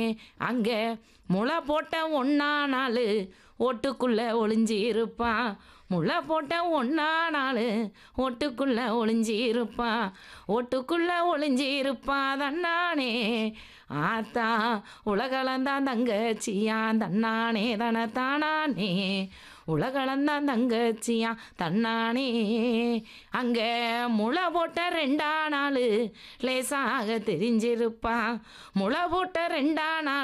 அங்கே முளை போட்ட ஒன்னா நாள் ஓட்டுக்குள்ள ஒளிஞ்சி இருப்பான் முளை போட்ட ஒன்னா நாள் ஓட்டுக்குள்ள ஒளிஞ்சி இருப்பான் ஓட்டுக்குள்ள ஒளிஞ்சி இருப்பான் தன்னானே ஆத்தா உலகளந்தான் தங்கச்சியான் தன்னானே தனத்தானானே உலகளந்தான் தங்கச்சியா தன்னானே அங்கே முளை போட்ட ரெண்டா நாள் லேசாக தெரிஞ்சிருப்பான் முளை போட்ட ரெண்டா நாள்